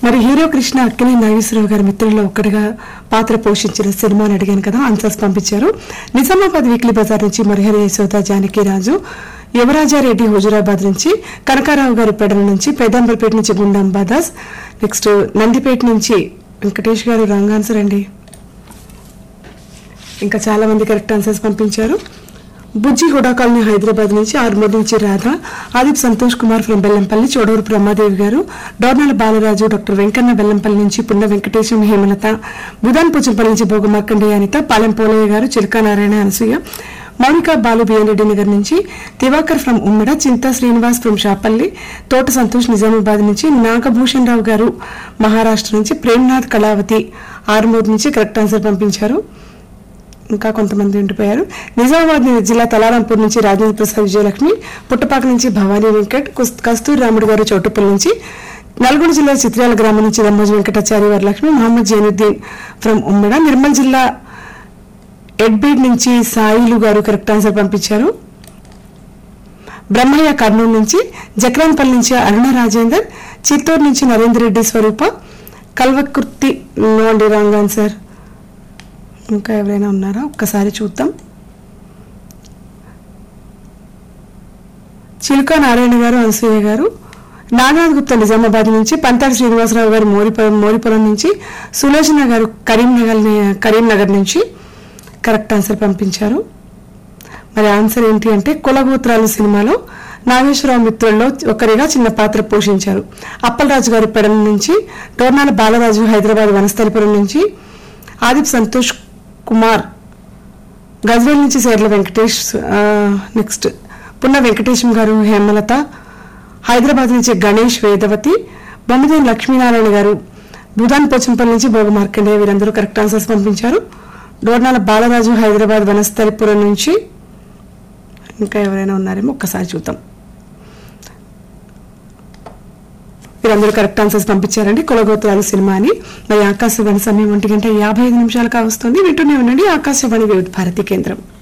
మరి హీరో కృష్ణ అక్కినే నాగేశ్వరరావు గారి మిత్రుల్లో ఒక్కడిగా పాత్ర పోషించిన సినిమాని అడిగాను కదా ఆన్సర్స్ పంపించారు నిజామాబాద్ వీక్లీ బజార్ నుంచి మరిహరి యశోద జానకి రాజు యువరాజారెడ్డి హుజురాబాద్ నుంచి కనకారావు గారి పెడల నుంచి పేదంబరపేట నుంచి గుండాంబాదాస్ నెక్స్ట్ నందిపేట నుంచి వెంకటేష్ గారు రాంగ్ ఆన్సర్ అండి ఇంకా చాలా మంది కరెక్ట్ ఆన్సర్స్ పంపించారు బుజ్జి హుడా కాలనీ హైదరాబాద్ నుంచి ఆరుమూరు నుంచి రాధ ఆదిప్ సంతోష్ కుమార్ ఫ్రం బెల్లంపల్లి చోడవరు బ్రహ్మాదేవి గారు డోర్నాల బాలరాజు డాక్టర్ వెంకన్న బెల్లంపల్లి నుంచి పుండ వెంకటేశం హేమలత బుధాన్ పూచంపల్లి నుంచి భోగ మార్కండేయ అనిత పాలెం పోలయ్య గారు చిలకా నారాయణ అనసూయ మౌనిక బాలు బిఎన్ రెడ్డి నగర్ నుంచి దివాకర్ ఫ్రం ఉమ్మడ చింతా శ్రీనివాస్ ఫ్రం షాపల్లి తోట సంతోష్ నిజామాబాద్ నుంచి నాగభూషణ్ రావు గారు మహారాష్ట్ర నుంచి ప్రేమ్నాథ్ కళావతి ఆరుమూరు నుంచి కరెక్ట్ ఆన్సర్ పంపించారు ఇంకా కొంతమంది ఉండిపోయారు నిజామాబాద్ జిల్లా తలారంపూర్ నుంచి రాజేంద్ర ప్రసాద్ విజయలక్ష్మి పుట్టపాక నుంచి భవానీ వెంకట్ కుస్- కస్తూరి రాముడు గారు చౌటుప్పల్ నుంచి నల్గొండ జిల్లా చిత్రాల గ్రామం నుంచి రమ్మోజు వెంకటాచారి వరలక్ష్మి మహమ్మద్ జైనుద్దీన్ ఫ్రమ్ ఉమ్మడ నిర్మల్ జిల్లా ఎడ్బీడ్ నుంచి సాయిలు గారు కరెక్ట్ ఆన్సర్ పంపించారు బ్రహ్మయ్య కర్నూలు నుంచి జక్రాన్పల్లి నుంచి అరుణ రాజేందర్ చిత్తూరు నుంచి నరేందర్ రెడ్డి స్వరూప కల్వకుర్తి నోండి రాంగ్ ఆన్సర్ ఇంకా ఎవరైనా ఉన్నారా ఒక్కసారి చూద్దాం చిలుక నారాయణ గారు అనసూయ గారు నాగనాథ్ గుప్తా నిజామాబాద్ నుంచి పంతాడి శ్రీనివాసరావు గారు మోరిపురం మోరిపురం నుంచి సులోచన గారు కరీంనగర్ ని- కరీంనగర్ నుంచి కరెక్ట్ ఆన్సర్ పంపించారు మరి ఆన్సర్ ఏంటి అంటే కులగోత్రాలు సినిమాలో నాగేశ్వరరావు మిత్రుల్లో ఒకరిగా చిన్న పాత్ర పోషించారు అప్పలరాజు గారి పెడల నుంచి డోర్నాల బాలరాజు హైదరాబాద్ వనస్థలిపురం నుంచి ఆదిప్ సంతోష్ కుమార్ గజ్వేల్ నుంచి సేర్ల వెంకటేష్ ఆ, నెక్స్ట్ పున్న వెంకటేశం గారు హేమలత హైదరాబాద్ నుంచి గణేష్ వేదవతి బొమ్మదేని లక్ష్మీనారాయణ గారు బుధాన్ పోచంపల్లి నుంచి భోగ మార్కండేయ వీరందరూ కరెక్ట్ ఆన్సర్స్ పంపించారు డోర్నాల బాలరాజు హైదరాబాద్ వనస్థలిపురం నుంచి ఇంకా ఎవరైనా ఉన్నారేమో ఒక్కసారి చూద్దాం వీరందరూ కరెక్ట్ ఆన్సర్స్ పంపించారండి కులగోత్రాలు సినిమా అని మరి ఆకాశవాణి సమయం ఒంటి గంట యాభై ఐదు నిమిషాలు కావస్తుంది వింటూనే ఉండండి ఆకాశవాణి వివిధ భారతి కేంద్రం